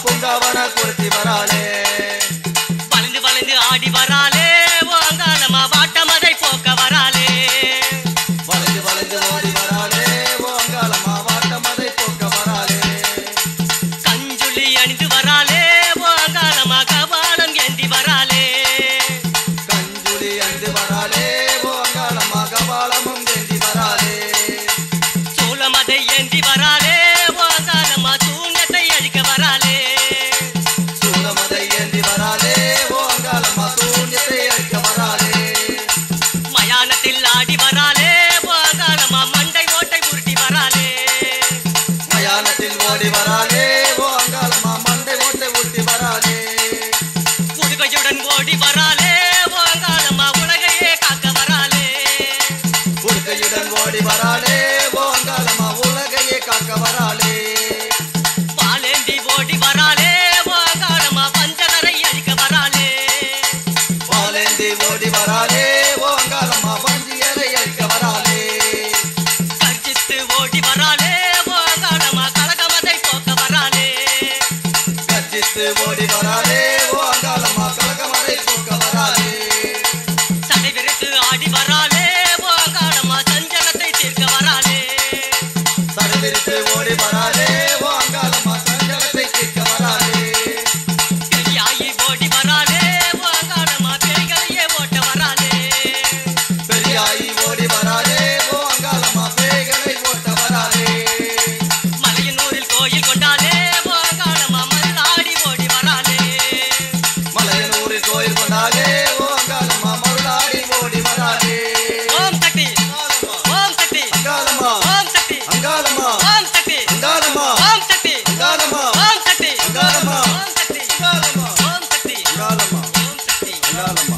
பூங்காவன குருத்தி வராளே வளைந்து வளைந்து ஆடி வராளே ஓ அங்காளம்மா வாட்டமதை போக்க வராளே வளைஞ்சு வளைஞ்சு ஓடி வராளே ஓ அங்காளம்மா வாட்டம் அதை போக்க வராளே கஞ்சுளி அணிந்து வராளே ஓ அங்காளம்மா கபாலம் ஏந்தி வராளே கஞ்சுளி அண்டு வராளே ஓ அங்காளம்மா கபாலமும் ஏந்தி வராளே சூளமதை ஏந்தி வராளே ஓ அங்காளம்மா சூன்யத்தை அழிக்க வராளே சூலமதை ஏந்தி வராளே ஓ அங்காளம்மா சூன்யத்தை அழிக்க வராளே மயானத்தில் ஆடி வராளே ஓ அங்காளம்மா மண்டை ஓட்டை உருட்டி வராளே மயானத்தில் ஓடி வராளே ஓ அங்காளம்மா மண்டை ஓட்டை ஊட்டி வராளே உடுகையுடன் ஓடி வராளே ஓ அங்காளம்மா உலகையே காக்க வராளே உடுக்கையுடன் ஓடி வராளே ஓ அங்காளம்மா உலகையே காக்க வராளே பாலேந்தி ஓடி வராளே ஓ அங்காளம்மா பஞ்சகரை அழிக்க வராளே பாலேந்தி ஓடி வராளே ஓ அங்காளம்மா பஞ்சியரை அழிக்க வராளே கர்ஜித்து ஓடி வராளே ஓ அங்காளம்மா கலகமதை போக்க வராளே கர்ஜித்து ஓடி வராளே ஓ அங்காளம்மா கலகமதை போக்க வராளே சடை விரித்து ஆடி வராளே ஓ அங்காளம்மா சஞ்சலத்தை தீர்க்க வராளே தடவிரித்து ஓடி வராளே ஓ அங்காளம்மா சஞ்சலத்தை தீர்க்க வராளே பெரியாயி ஓடி வராளே ஓ அங்காளம்மா பேய்களையே ஓட்ட வராளே பெரியாயி ஓடி வராளே ஓ அங்காளம்மா பேய்களை ஓட்ட வராளே மலையனூரில் கோயில் கொண்டாளே ஓ அங்காளம்மா மல்லாடி ஓடி வராளே மலையனூரில் கோயில் கொண்டாளே ஓ அங்காளம்மா மருளாடி ஓடி வராளே ஓம் சக்தி ஓம் சக்தி அங்காளம்மா ஓம் சக்தி அங்காளம்மா ஓம் சக்தி அங்காளம்மா ஓம் சக்தி அங்காளம்மா ஓம் சக்தி அங்காளம்மா ஓம் சக்தி அங்காளம்மா ஓம் சக்தி அங்காளம்மா ஓம் சக்தி அங்காளம்மா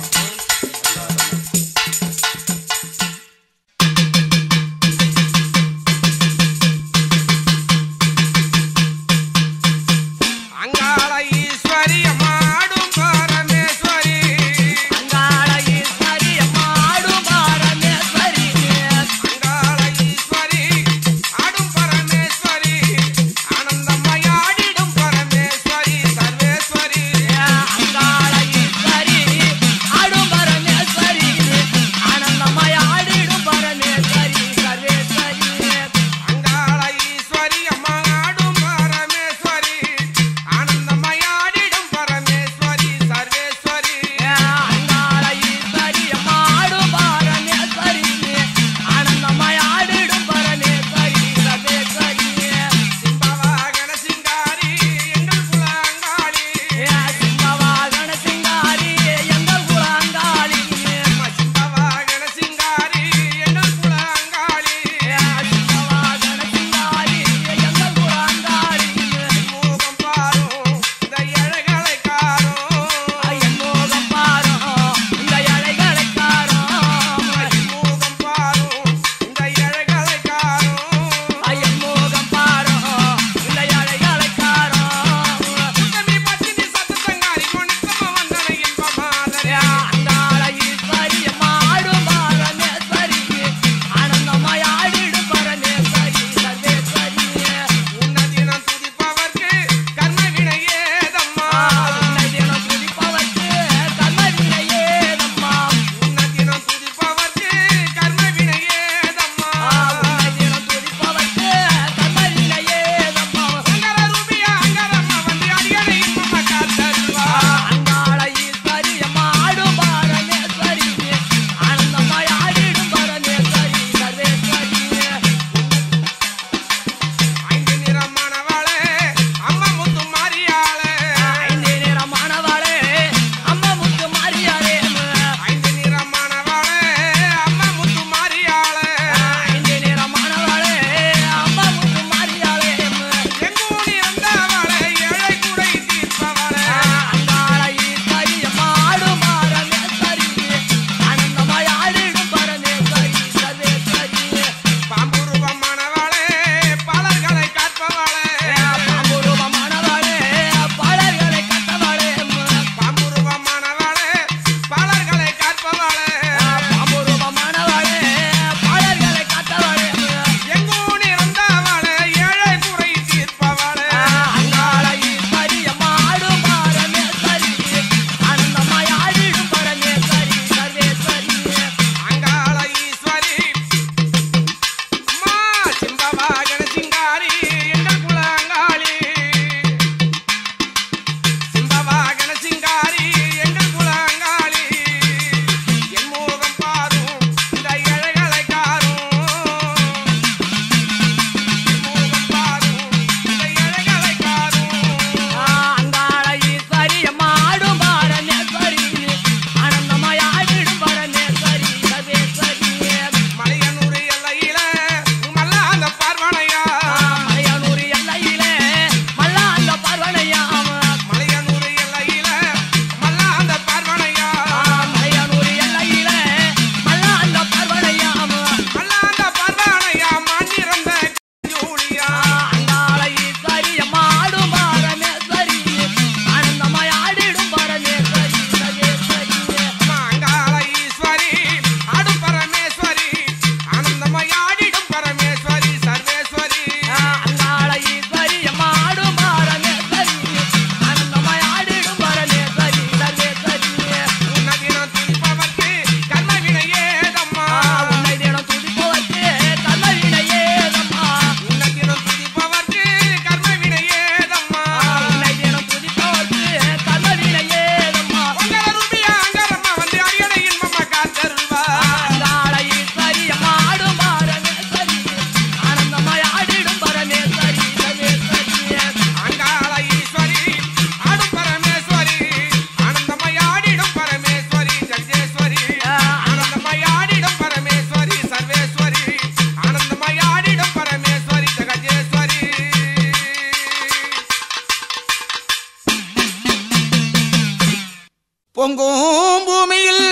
பொங்கும் பூமியில்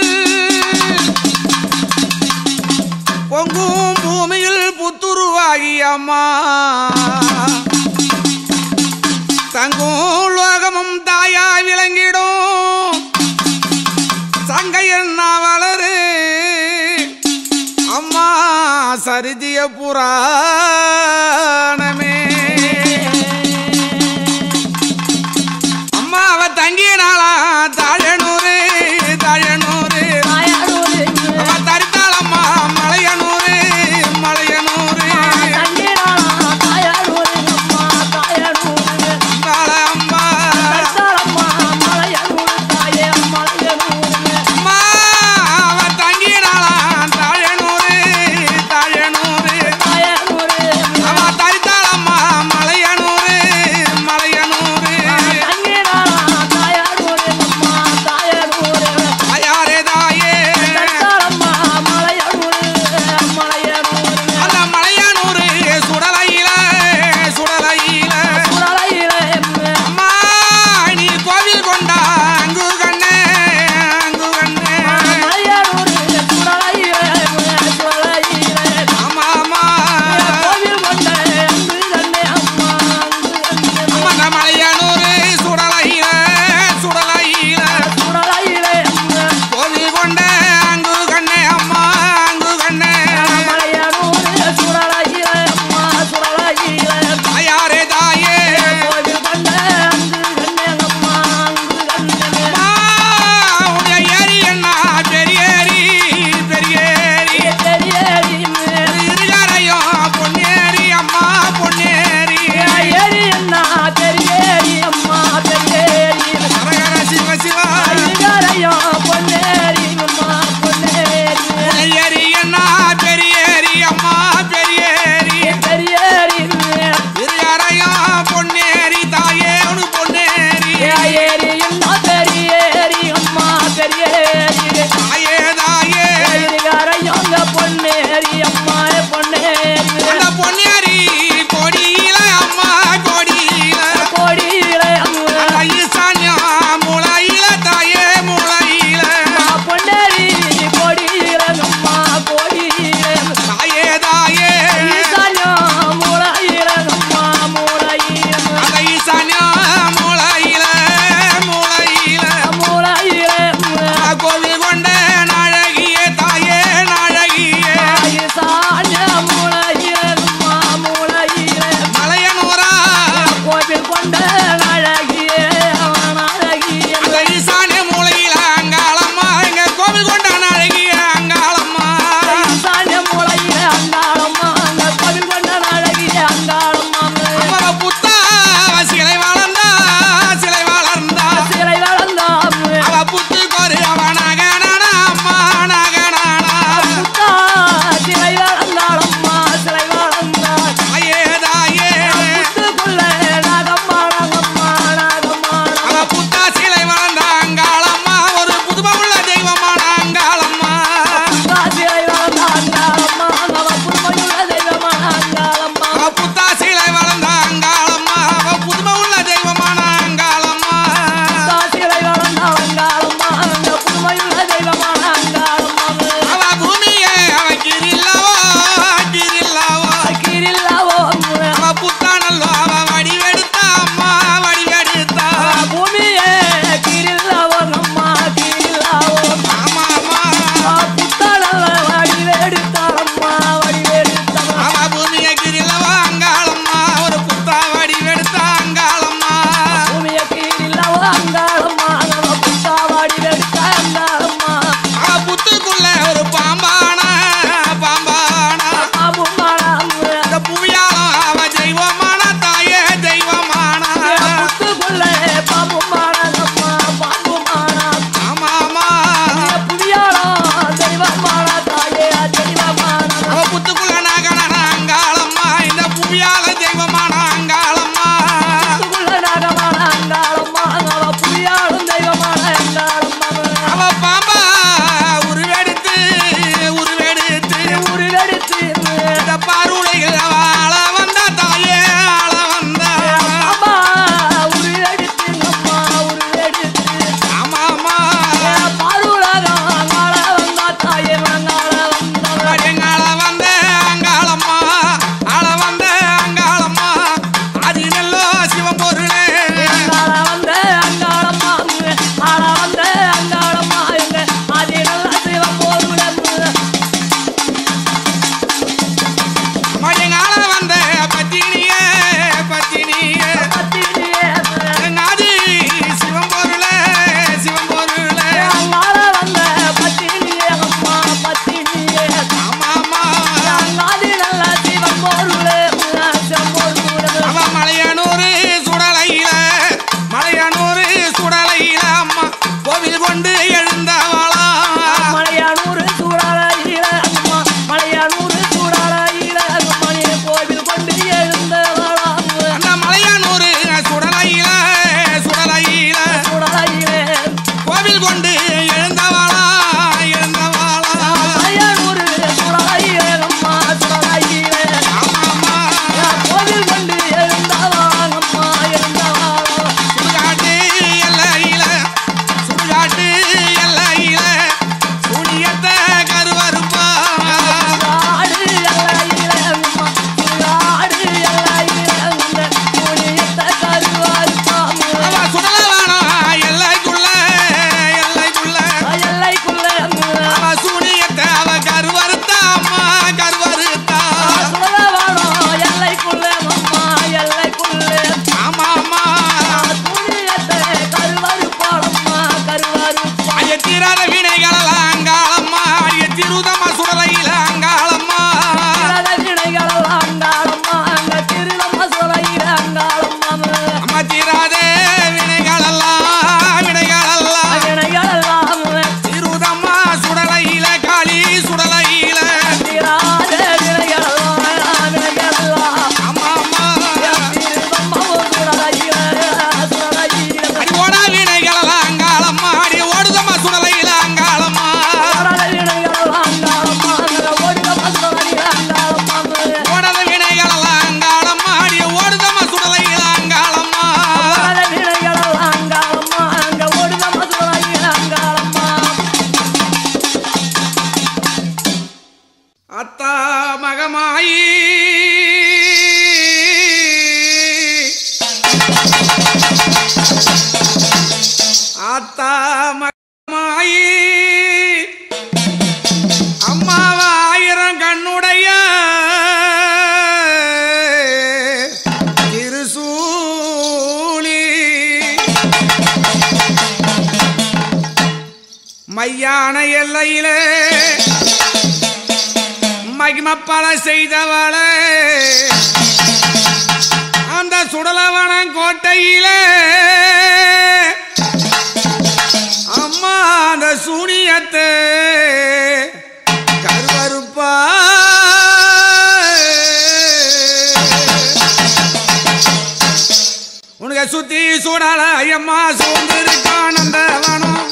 பொங்கும் பூமியில் புத்துருவாகி அம்மா தங்கும் லோகமும் தாயா விளங்கிடும் சங்கையன் வளரு அம்மா சரிதிய புராணமே அம்மா அவ தங்கினாளா தாழனூரு தாழனூரு அவ தரித்தாளம்மா மலையனூரு மலையனூரு தாள அம்மா அம்மா அவ தங்கினாளா தாழனூரு தாழனூரு மையான எல்லையிலே மகிமப்பல செய்தவளே அந்த சுடலவனம் கோட்டையிலே அம்மா அந்த சூனியத்தை கருவறுப்பா உனக்கு சுத்தி சூடால ஐயம்மா சூழ்ந்திருக்கான் அந்த வனம்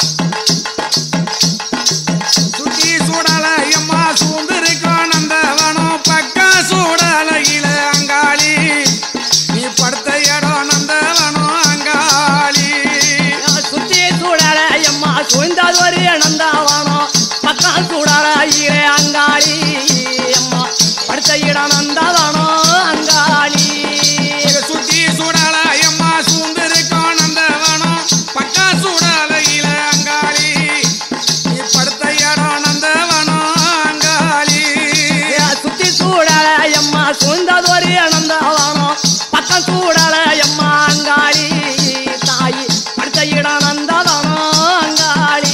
சுத்தி சூடால ஐயம்மா சூழ்ந்திருக்கான் அந்த வனம் பக்க சூடாலையில அங்காளி நீ படுத்த இடம் நந்தவனம் அங்காளி சுத்தி சூடால ஐயம்மா சுழ்ந்தால் ஒரு நந்தாவானோ பக்கம் சூடால ஈரே அங்காளி அம்மா படுத்த இடம் நந்தாவானோ அங்காளி உனக்கு சுத்தி சூடால ஐயம்மா சூழ்ந்திருக்கான் அந்த வனம் பக்க சூடாலையில அங்காளி நீ படுத்த இடம் நந்தவனம் அங்காளி சுத்தி சூடால ஐயம்மா சுழ்ந்தால் ஒரு நந்தாவானோ பக்கம் சூடால ஐயம்மா அங்காளி தாயி படுத்த இடம் நந்தாவானோ அங்காளி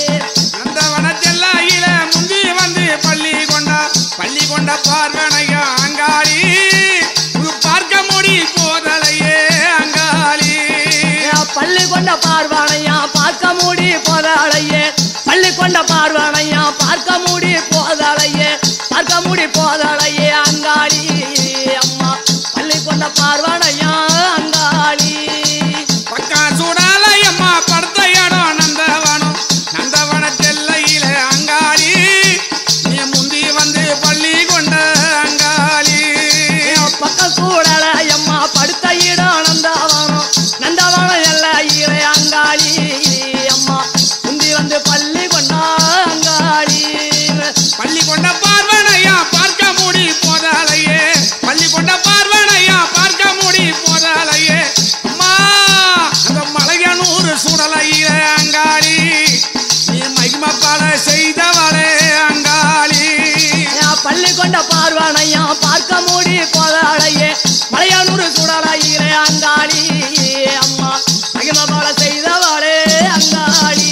நந்தவனத்தெல்லையில முந்தி வந்து பள்ளி கொண்டா பள்ளி கொண்ட பார்வனையா அங்காளி உனக்கு பார்க்க முடி போதலையே அங்காளி பள்ளி கொண்ட பார்வானையா பார்க்க மூடி போதாளையே பள்ளி கொண்ட பார்வானையா பார்க்க மூடி போதாளையே பார்க்க மூடி போதாளையே அங்காளி அம்மா பள்ளி கொண்ட பார்வானையா அங்காளி பக்கா சூடாலயம்மா படுத்த இடம் நந்தவனம் நந்தவனத்தெல்லையில அங்காளி நீ முந்தி வந்து பள்ளி கொண்ட அங்காளி பக்கம் கூடல அம்மா படுத்த இடம் நந்தவனம் நந்தவனம் எல்ல ஈரே அங்காளி அம்மா முந்தி வந்து பள்ளி கொண்டா அங்காளி பள்ளி கொண்ட பார்வனையா பார்க்க முடி போதாலையே பள்ளி கொண்ட பார்வனையா பார்க்க முடி போதாலையே அம்மா அந்த மலையனூர் சுடலையில அங்காளி நீ மகிமப்பால செய்தவளே அங்காளி பள்ளி கொண்ட பார்வானையா பார்க்க மூடி போதாளையே மலையானூர் சுடலையிலே அங்காளி அம்மா மகிம போல செய்தவாளே அங்காளி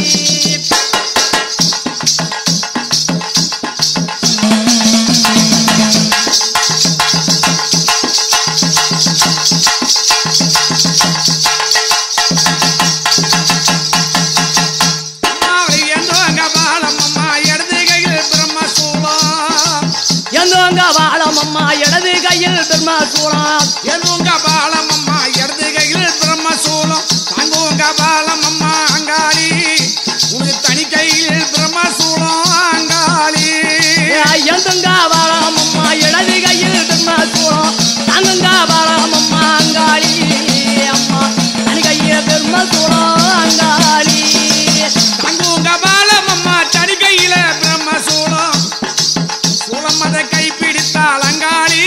அம்மாவை என்றோங்க பாலம் அம்மா இடது கையில் பிரம்மசூலம் எந்தோங்க வாழம் அம்மா இடது கையில் பெருமா சூழம் எதுங்க பாலம் அம்மா இடது கையில் பிரம்மசூலம் தாங்குங்க பாலம் அம்மா அங்காளி உனக்கு தனி கையில் பிரம்மசூலம் அங்காளி எந்தோங்க வாழம் அம்மா இடது கையில் பெருமா சூழம் தாங்குங்க வாழம் அம்மா அங்காளி அம்மா தனி கையில் பெருமா சூழம் அங்காளி தாங்குங்க பாலம் அம்மா தனி கையில பிரம்மசூலம் சூலம் அதை கைப்பிடித்தாள் அங்காளி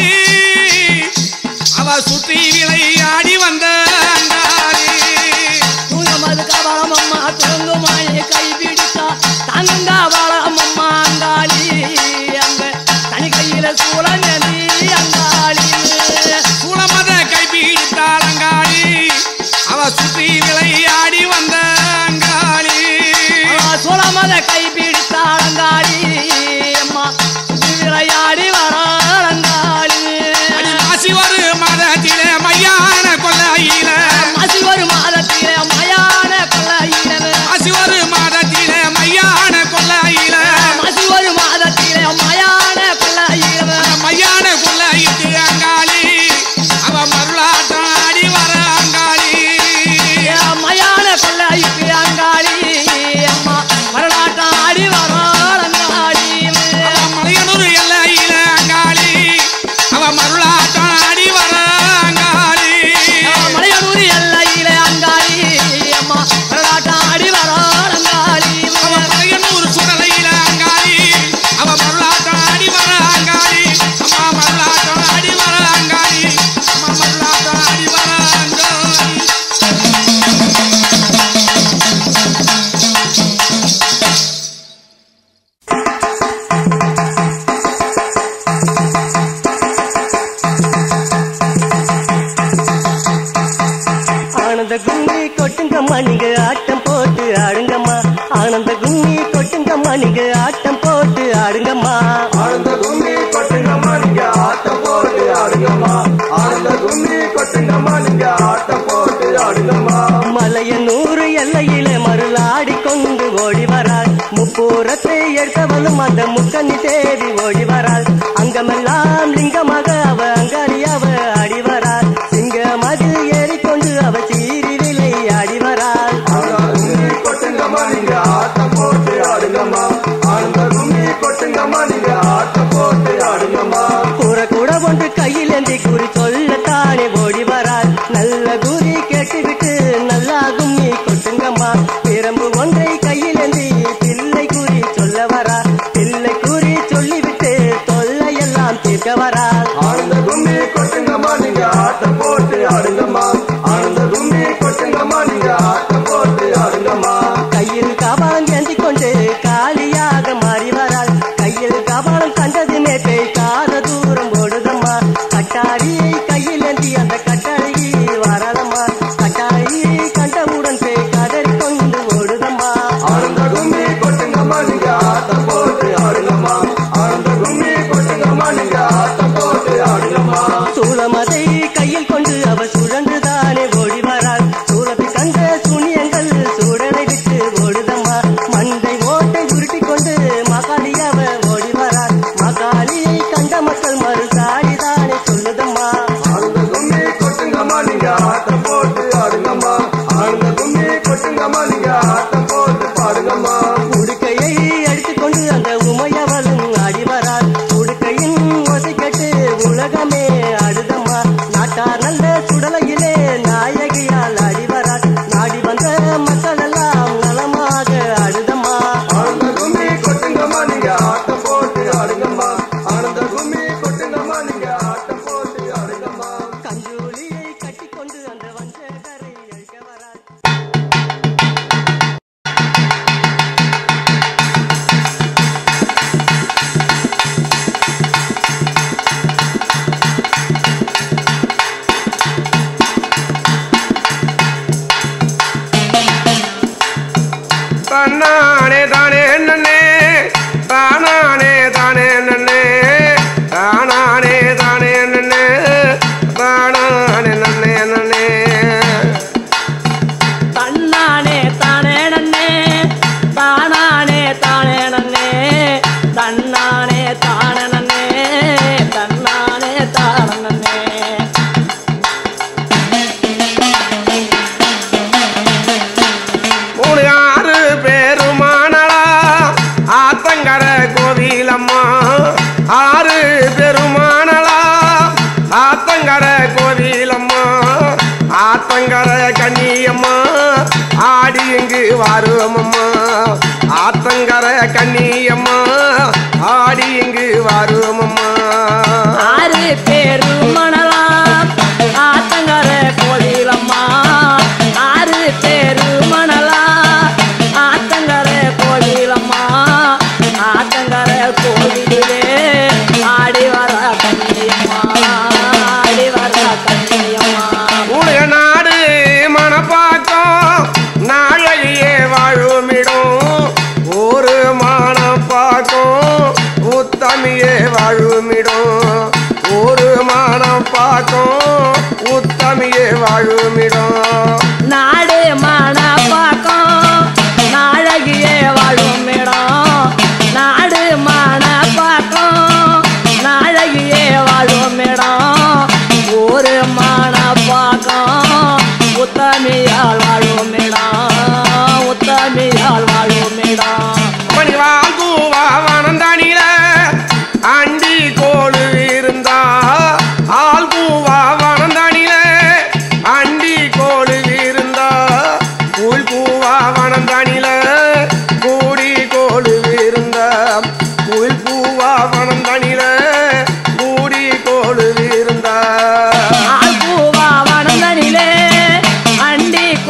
அவ சுற்றி விளையாடி வந்த அங்காளி தூங்கமது கவலம் அம்மா தூங்குமாயே கை பிடித்தா தாங்குங்க வளம் அம்மா அங்காளி அங்க தனி கையில சூழநதி அங்காளி சூளமத கைப்பிடித்தாள் அங்காளி அவ சுற்றி விளையாடி வந்த அங்காளி சூழமத கை பிடித்தாள் அங்காளி அம்மா விளையாடி வராள் அங்காளி அடி மாசி ஒரு மதத்திலே மையான கொல்லையில மசி ஒரு மாதத்திலே மயான கொள்ளையில மாசி ஒரு மதத்திலே மையான கொல்லையில மசி ஒரு மாதத்திலே மயான கொள்ளையில அந்த மையான கொல்லையிட்டு அங்காளி அவ மருளாட்டம் ஆடி வர அங்காளி மயான கொள்ளைக்கு அங்காளி அம்மா வரலாட்டம் ஆடி வராள் அங்காளி அவ மலையனூர் எல்லையில அங்காளி அவ மருளாட்டம் ஆடி வர அங்காளி மலையனூர் எல்லையிலே அங்காளி அம்மா வரலாட்டம் ஆடி வராள் அங்காளி அவ மலையனூர் சுடலையில அங்காளி அவ மருளாட்டம் ஆடி வர அங்காளி அம்மா மருளாட்டம் ஆடி வர அங்காளி அம்மா மருளாட்டம் ஆடி வர அங்காளி ஆனந்த கும்மி கொட்டுங்க மணிக ஆட்டம் போட்டு ஆடுங்கம்மா ஆனந்த கும்மி கொட்டுங்கம்மா நீங்க ஆட்டம் போட்டு ஆடுங்கம்மா ஆனந்த கும்மி கொட்டுங்கம்மா நீங்க ஆட்டம் போட்டு ஆடுங்கம்மா ஆனந்த கும்மி கொட்டுங்கம்மா நீங்க ஆட்டம் போட்டு ஆடுங்கம்மா மலைய நூறு எல்லையில மருளாடி கொண்டு ஓடி வராள் முப்பூரத்தை எடுத்தவளும் அந்த முக்கண்ணி தேவி ஓடி வராள் அங்கமெல்லாம் லிங்கமாக அவ அங்காரி அவ ஆடி வராள் சிங்க மதில் ஏறிக்கொண்டு அவ சீரி விலை ஆடி வராள் ஆனந்த கும்மி கொட்டுங்கம்மா நீங்க ஆட்டம் போட்டு ஆடுங்கம்மா ஆனந்த கும்மி கொட்டுங்கம்மா நீங்க ஆட்டம் போட்டு ஆடுங்கம்மா கூற கூட ஒன்று கையில் ஏந்தி குறி சொல்லத்தானே ஓடி வராள் நல்ல குறி கேட்டுவிட்டு நல்லா கும்மி கொட்டுங்கம்மா பிரம்பு ஒன்றை கையில் ஏந்தி பிள்ளை குறி சொல்ல வரா பிள்ளை குறி சொல்லிவிட்டு தொல்லையெல்லாம் தீர்க்க வராள் ஆனந்த கும்மி கொட்டுங்கம்மா நீங்க ஆட்டம் போட்டு ஆடுங்கம்மா ஆனந்த கும்மி கொட்டுங்கம்மா நீங்க ஆட்டம் போட்டு ஆடுங்கம்மா கையில் கபாலம் ஏந்தி கொண்டு காலியாக மாறி வராள் கையில் கபாலம் கண்டதுமே பேய்க்காத தூரம் ஓடுதம்மா கட்டாரியை கையில் ஏந்தி அந்த கட்டாரி வரலம்மா கட்டாரியை கண்டவுடன் பேய் கதறி கொண்டு ஓடுதம்மா ஆனந்த கும்மி கொட்டுங்கம்மா நீங்க ஆட்டம் போட்டு ஆடுங்கம்மா ஆனந்த கும்மி கொட்டுங்கம்மா நீங்க ஆட்டம் போட்டு ஆடுங்கம்மா சூளமதை கையில் கொண்டு அவ சுழன்றுதானே ஓடி வராள் சூளத்தை கண்ட சுனியங்கள் சூழலை விட்டு ஓடுதம்மா மண்டை ஓட்டை உருட்டி கொண்டு மகாளி அவ ஓடி வராள் மகாளியை கண்ட மக்கள் மறுசாடிதானே சொல்லுதம்மா ஆனந்த கும்மி கொட்டுங்கம்மா நீங்க ஆட்டம் போட்டு ஆடுங்கம்மா ஆனந்த கும்மி கொட்டுங்கம்மா நீங்க ஆட்டம் போட்டு பாடுங்கம்மா உடுக்கையை அடித்துக் கொண்டு அந்த உமையவளும் ஆடி வராள் உடுக்கையின் ஓசை கேட்டு உலகமே ஆடுதம்மா நாட்டார் நல்ல சுடலையிலே நாயகியால் ஆடி வராள் நாடி வந்த மக்கள் எல்லாம் நலமாக ஆடுதம்மா ஆனந்த கும்மி கொட்டுங்கம்மா நீங்க ஆட்டம் போட்டு ஆடுங்கம்மா ஆனந்த கும்மி கொட்டுங்கம்மா நீங்க ஆட்டம் போட்டு ஆடுங்கம்மா கஞ்சூலியை கட்டிக்கொண்டு அந்த வஞ்சகரை அழிக்க வராள் தன்னானே தானே நன்னே தானானே தானே நன்னே தானானே தானே நன்னே தானானே நன்னே நன்னே தன்னானே தானே நன்னே தானானே தானே நன்னே தன்னானே தானே நன்னே தன்னானே தானே நன்னே மூணு ஆறு பெருமானடா ஆத்தங்கர கோவிலம்மா ஆறு பெருமானடா ஆத்தங்கர கோவிலம்மா ஆத்தங்கர கண்ணியம்மா ஆடி இங்கு வருவமம்மா ஆத்தங்கர கண்ணியம்மா ஆடி இங்கு வருவமம்மா ஆறு பேரு மணலாம் ஆத்தங்கர கோயிலம்மா ஆறு பேரு மணலாம் ஆத்தங்கர கோயிலம்மா ஆத்தங்கர கோவிலே ஆடி வர கண்ணியம்மா ஆடி வர கண்ணியம்மா உடைய நாடு மனப்பாக்கம் நாளையே வாழுமிடும் ஒரு மனப்பாக்கம் உத்தமியே வாழுமிடும் ஒரு மனப்பாக்கம் உத்தமியே வாழுமிடும் நாடு மணப்பாக்கம் நாழகியே வாழும் இடம் நாடு மணப்பாக்கம் நாழகியே வாழும் இடம் ஒரு மணப்பாக்கம் உத்தமியால் வாழும் இடம் உத்தமியால் வாழும் இடம் மணிவால் பூவா வனந்தானில அண்டி கோழு இருந்தா ஆள் பூவா வனந்தானில அண்டி கோழு இருந்தா கூழ் பூவா வனந்தானில கூடி கோழு இருந்தா கூழ் பூவா வனந்தானில கூடி கோழு இருந்தா ஆள் பூவா வனந்தனிலே அண்டி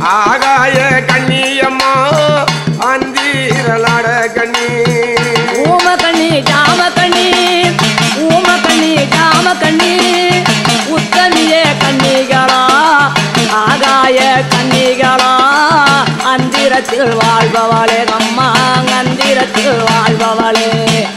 ஆகாய கண்ணியம்மா அந்தீரலாட கண்ணி ஊம கண்ணி ஜாம கண்ணி ஊம கண்ணி ஜாம கண்ணி உத்தமியே கண்ணிகளா ஆகாய கண்ணிகளா அந்திரத்தில் வாழ்பவளே அம்மா அந்திரத்தில் வாழ்பவளே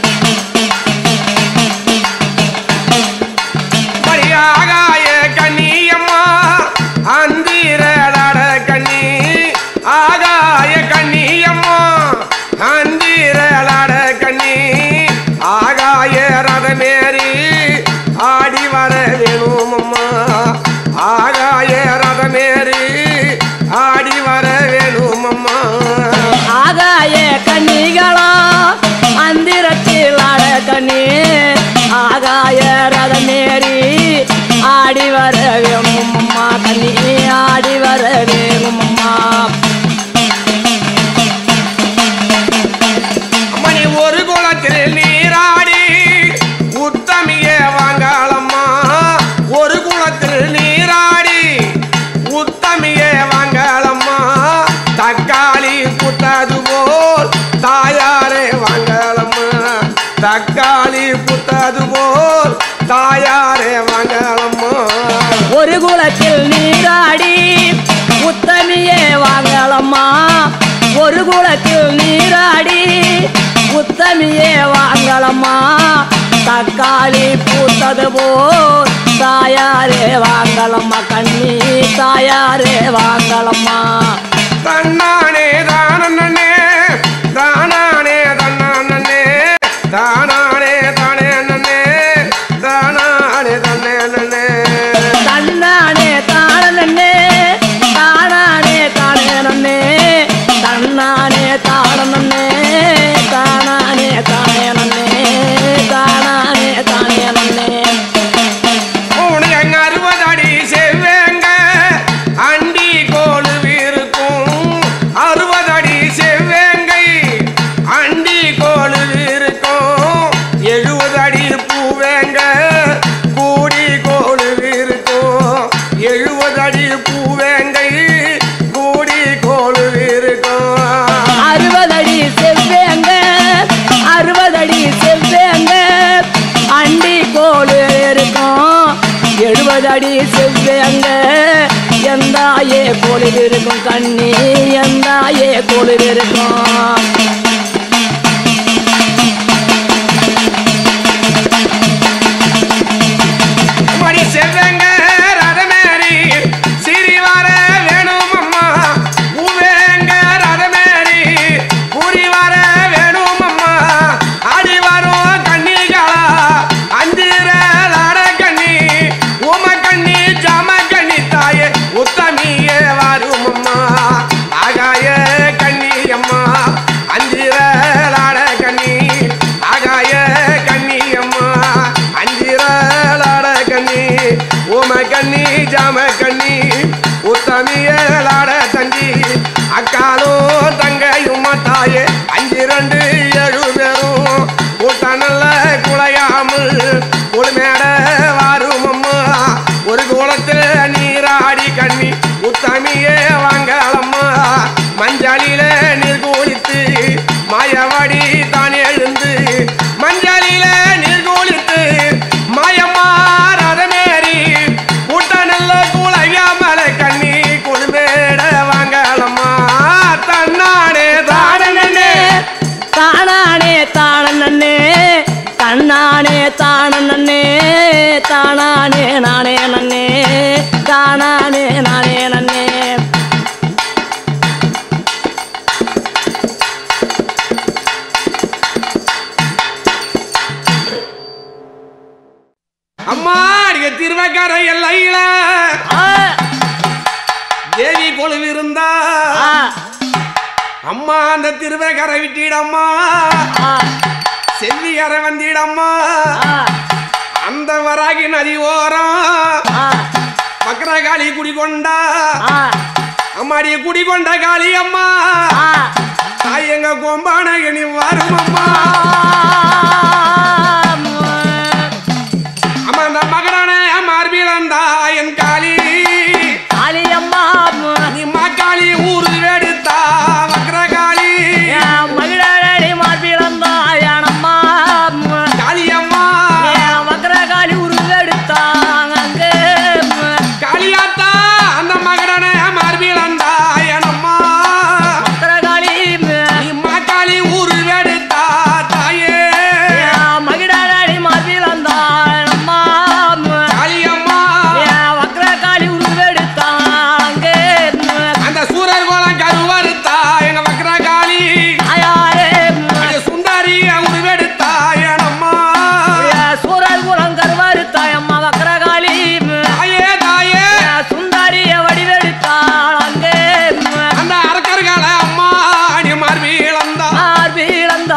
மணி ஆகாய கண்ணியம்மா அந்தீரலாட கண்ணி ஆகாய கண்ணியம்மா அந்தீரலாட கண்ணி ஆகாய ரதமேறி ஆடி வர வேணும் அம்மா ஆகாய ரதமேறி ஆடி வர வேணும் அம்மா ஆகாய கண்ணிகளா அந்திரத்தில் அட கண்ணி ஆகாய ரதமேறி ஆடி வர வேணும் அம்மா கண்ணி ஆடி வர வேணும் அம்மா மணி ஒரு குளத்தில் நீராடி உத்தமிய வாங்காளம்மா ஒரு குளத்தில் நீராடி உத்தமிய வாங்காளம்மா தக்காளி புத்தது போல் தாயாரே வாங்காளம்மா தக்காளி புத்தது போல் தாயாரே வாங்காளம்மா ஒரு குலத்தில் நீராடி உத்தமியே வாங்கலம்மா ஒரு குலத்தில் நீராடி உத்தமியே வாங்கலம்மா தக்காளி பூத்தது போல் தாயாரே வாங்கலம்மா கண்ணி தாயாரே வாங்கலம்மா தன்னானே தானே தானானே தன்னானே தானானே தானே நன்னே தானானே தன்னே நன்னே தன்னானே தானே தானானே தானே நன்னே தன்னானே தானே தானானே தானே நன்னே தானானே தானே நன்னே உனக்கு அறுபது அடி செவ்வேங்க அண்டி கோழு இருக்கும் அறுபது அடி செவ்வேங்கை அண்டி கோழு இருக்கும் எழுபது அடி பூவேங்க கூடி கோழு இருக்கும் எழுபது அடி பூவேங்கை கூடி கோழு இருக்கும் அறுபதடி செவ்வேங்க அறுபதடி செவ்வேங்க அண்டி கோடு இருக்கும் எழுபது அடி செவ்வேங்க எந்தாயே கோளில் இருக்கும் கண்ணி எந்தாயே கோளில் இருக்கும் மணி செவ்வங்க ரதமேறி சிறி வர வேணும் அம்மா பூவேங்க ரதமேறி புரி வர வேணும் அம்மா அடி வரும் கண்ணிகளா அஞ்சிரலாட கண்ணி உம கண்ணி ஜம கண்ணி தாயே உத்தமியே வரும் அம்மா ஆகாய கண்ணி அம்மா அஞ்சிரலாட கண்ணி ஆகாய கண்ணி அம்மா அஞ்சிரலாட கண்ணி உம கண்ணி ஜாம கண்ணி உத்தமியலாட தங்கி அக்காலும் தங்கையும் தாயே அஞ்சு ரெண்டு ஏழு பேரும் கூட்ட நல்ல குலையாமல் குழுமேட வாரும் அம்மா ஒரு குளத்தில் நீராடி கண்ணி உத்தமியே வாங்கலம்மா மஞ்சளில நீர் குளித்து மாயவாடி தான் எழுந்து மஞ்சளில நீர் குளித்து மாயம்மா ரதமேறி கூட்ட நல்ல குலையாமல கண்ணி குழுமேட வாங்கலம்மா தன்னானே தானே தானானே தானே தன்னானே தானே தானானே நானே நன்னே தானானே நானே நன்னே அம்மா அடிக்க திருவக்கரை எல்லையில ஆ, தேவி கொழுவு இருந்தா ஆ, அம்மா அந்த திருவக்கரை விட்டிடம்மா ஆ, செல்வியரை வந்திடம்மா ஆ, அந்த வராகி நதி ஓரம் ஆ, பக்கரகாளி குடிகொண்டா ஆ, அம்மாடி குடிகொண்ட காளி அம்மா ஆ. தாய் எங்க கொம்பானகனி வரும் அம்மா அம்மா அந்த மகரான மார்பிலந்தா என் காளி காளியம்மா நீ மா காளி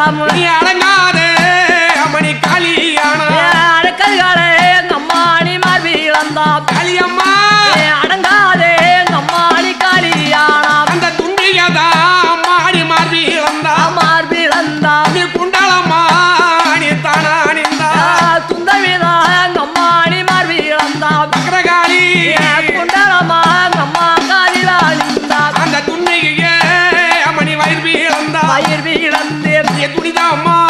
வந்தாம் நீ அடங்காதே அம்மணி காளியானா அடக்கல்களே அம்மாணி மார்பி வந்தாம் காளியம்மா அடங்காதே அம்மாணி காளியானாம் அந்த துண்டியதா அம்மாடி மாறி வந்தா மார்பி வந்தாம் நீ குண்டலம்மா நீ தானா நின்றா துந்தவிதா அம்மாணி மார்பி வந்தாம் பக்ரகாளி குண்டலமா அம்மா காலிலா நின்றாம் அந்த துண்ணிகையே அம்மணி வயிறு வீழ்ந்தா பயிர் வீழந்து நீ துணிதாம்மா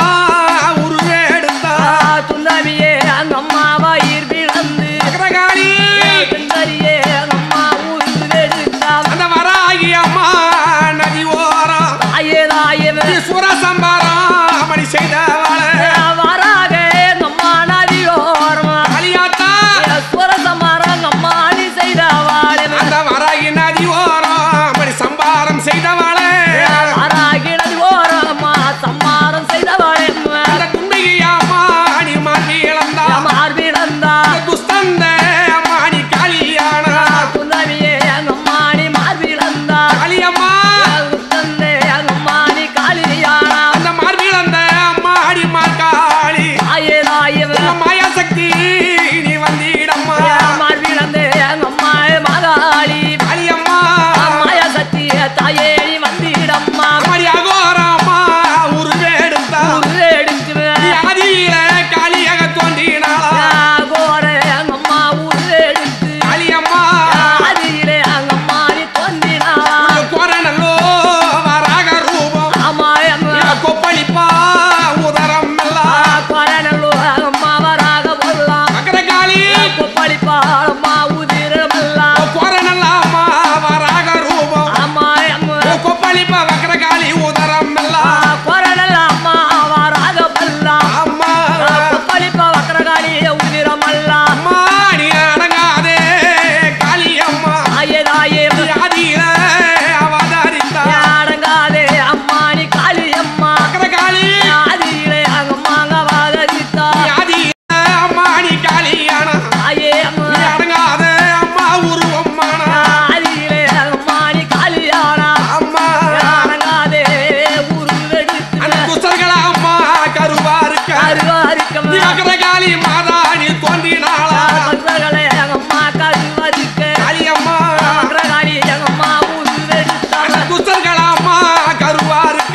உருவே எடுத்தா துந்தவியே அம்மா வயிர் வீழந்து பக்ரகாளி சுந்தரியே அம்மா ஊர் எடுத்தாம் அந்த வராகி அம்மா நதி ஓரம் ஐயதாயவே நீ சுரசம்பாரம் அம்மணி செய்தவாள வராக அம்மா நதியோரமா காளியாத்தா சுரசமரம் அம்மா நீ செய்த வாழவே அந்த வராகி நதி ஓரம் அம்மணி சம்பாரம் செய்தவாளே வராகி நதியோரமா சம்மாரம் செய்த வாழவே அந்த தும்பிகையாம்மா நீ மாறி இழந்தா மார்பிழந்தா துஸ்தந்த அம்மா நீ காளியான துந்தவியே அம்மா நீ மார்பிழந்தா காளியம்மா தந்தே அம்மா நீ காளியானா அந்த மார்பிழந்த அம்மா அடி மார்காளி ஐயதாயவே மாயாசக்தி நீ வந்திடம்மா மார்பிழந்தே அம்மா மகாளி காளியம்மா மாய சத்திய தாயே நீ வந்திடம்மா அம்மாடி அகோரம்மா உருவேடுத்தா எடுத்து நீ ஆதியில காளியாக தோன்றினாளா கோர அம்மா ஊர் எடுத்து காளியம்மா அதிலே அங்கம்மா நீ தொந்தினா கோரநல்லோ வராக ரூபம் அம்மா கொப்பளிப்பா உதரம் எல்லாம் கொரநல்லோ அம்மா வராக பொருளாம் மகரகாளி கொப்பளிப்பாளம்மா உதிரமெல்லாம் கோரனல்லாமா வராக ரூபம் அம்மா அம்மா கொப்பளிப்ப வக்கரகாளி உதரம் எல்லாம் கொரநல்ல அம்மா வராக பல்லாம் அம்மா கொப்பளிப்ப வக்கரகாளி உதிரமெல்லாம் அம்மா நீ அடங்காதே காளி அம்மா ஐயதாயே ஆதியில அவதரித்தா அடங்காதே அம்மா நீ காளி அம்மா வக்கரகாளி ஆதியிலே அங்கம்மாங்க வாதரித்தா ஆதியில அம்மா நீ காளியான ஐயே அம்மா நீ அடங்காதே அம்மா உருவம்மானா ஆதியிலே அங்கம்மா நீ காளியானா அம்மா அடங்காதே ஊரு அந்த எடுத்து குஸ்தர்கள அம்மா கருவா இருக்க அருவாரிக்கம் நீ வக்கரகாளி மாதா நீ தோன்றினாளா பக்தர்களே அங்கம்மா கருவாரிக்க காளி அம்மா பக்தகாளி அங்கம்மா ஊரு எடுத்தா அந்த குஸ்தர்கள அம்மா கருவா இருக்க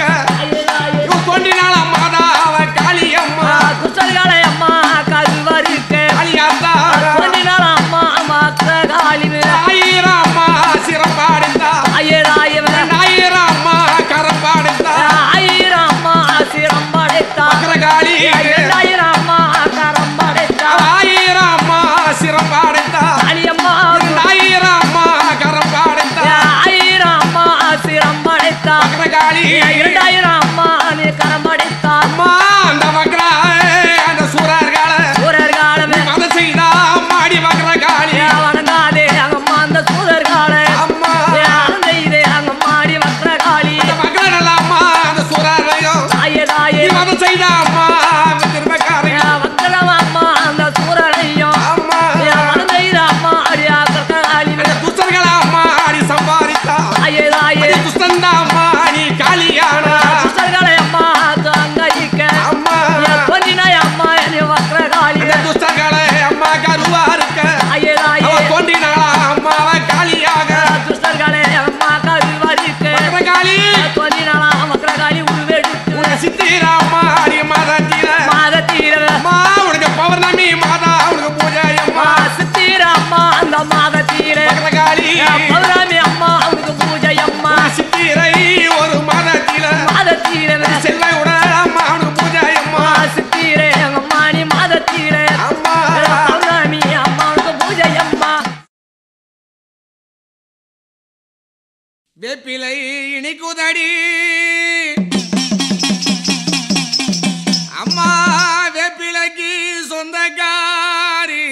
இவ தோன்றினாளா மாதா அவ காளி அம்மா குசல்களை அம்மா கருவாரிக்க காளியாத்தா கொண்டினால அம்மா பக்தகாளி ஆயிரம் அம்மா சிறப்பாடித்தா ஐயராயவன் ஆயிரம் அம்மா கரப்பாடித்தா ஆயிரம் அம்மா சிரம் படைத்தா வக்கரகாளி ஐயாயிரம் அம்மா கரம் படைத்தா ஆயிரம் அம்மா சிறப்பாடித்தா காளியம்மா ஆயிரம் அம்மா கரப்பாடித்தா ஆயிரம் அம்மா சிரம் படைத்தா வக்கரகாளி இரண்டாயிரம் அம்மா நீ கரம் படைத்தா அம்மா அந்த வக்கரா அந்த சூரர்கால சூரர் காலமே மத செய்தா அம்மாடி வக்கரகாளி வணங்காதே அங்கம்மா அந்த சூரர் கால அம்மா இதே அங்கம்மாடி வக்ரகாளி அந்த வக்கர நல்ல அம்மா அந்த சூரரையும் ஆயதாயே நீ மத செய்தா அம்மா திரும்பக்காரையும் வக்ரம் அம்மா அந்த சூரனையும் அம்மா வணங்கைத அம்மா அடியா கர்காளி அந்த துஷ்டர்கள அம்மா நீ சம்பாதித்தா ஆயதாயே அந்த துஷ்டந்தா அம்மா நீ காளியானா சூரர்களை அம்மா அங்கரிக்க அம்மா கொஞ்சினாய் அம்மா நீ வக்ரகாளி அந்த துஷ்டர்கள அம்மா கருவா இருக்க ஆயதாயே அவ தோன்றினாளா அம்மாவ காளியாக துஷ்டர்களே அம்மா கருவாரிக்க வக்கரகாளி கொஞ்சினாளா வக்ரகாளி உருவெடுத்து உன்னை சித்திரா அம்மா நீ மதத்தில மாதத்தீரவ அம்மா உனக்கு பௌர்ணமி மாதா உனக்கு பூஜை அம்மா சித்தீர அம்மா அந்த மாதத்தீர வக்கரகாளி பௌராமி அம்மா அவனுக்கு பூஜை அம்மா சித்திரை ஒரு மதத்தில மாதத்தீரவ செல்ல உடல் அம்மா உனக்கு பூஜை அம்மா சித்தீர எங்க அம்மா நீ மாதத்தீர அம்மா பௌராமி அம்மா அவனுக்கு பூஜை அம்மா வேப்பிலை இனிக்குதடி அம்மா வேப்பிலைக்கு சொந்தக்காரி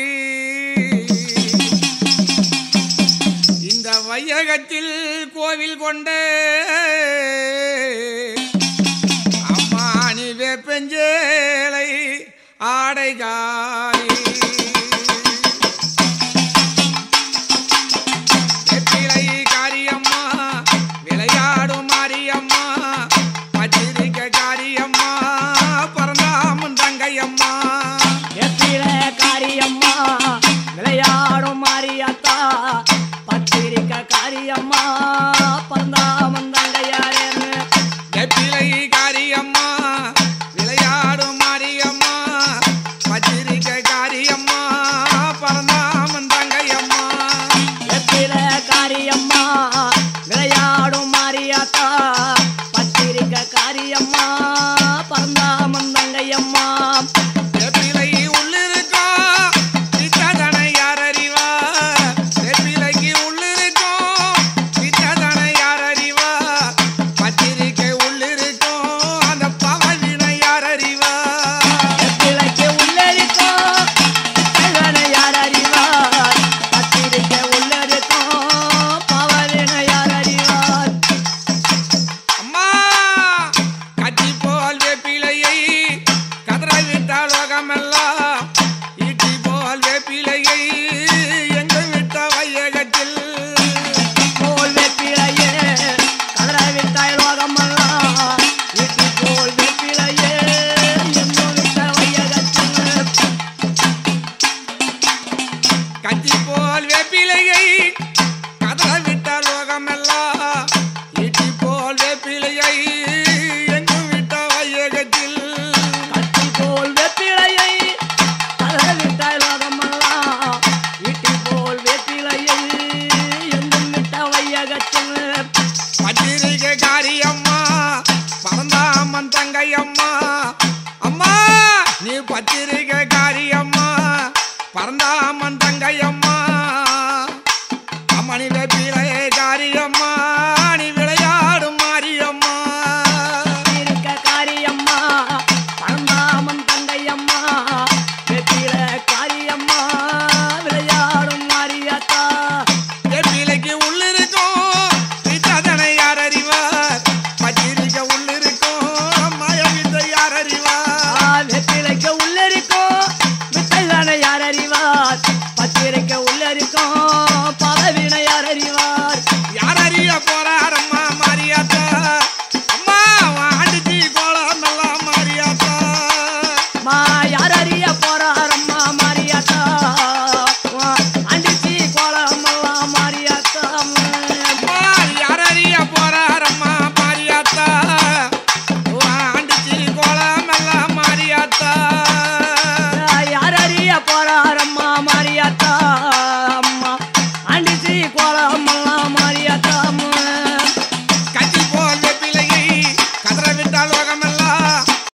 இந்த வையகத்தில் கோவில் கொண்ட அம்மா நீ வேப்பஞ்சேலை ஆடைகாரி வெற்றிலை காரியம்மா விளையாடும் மாரியம்மா பச்சிரிக்க காரியம்மா அம்மா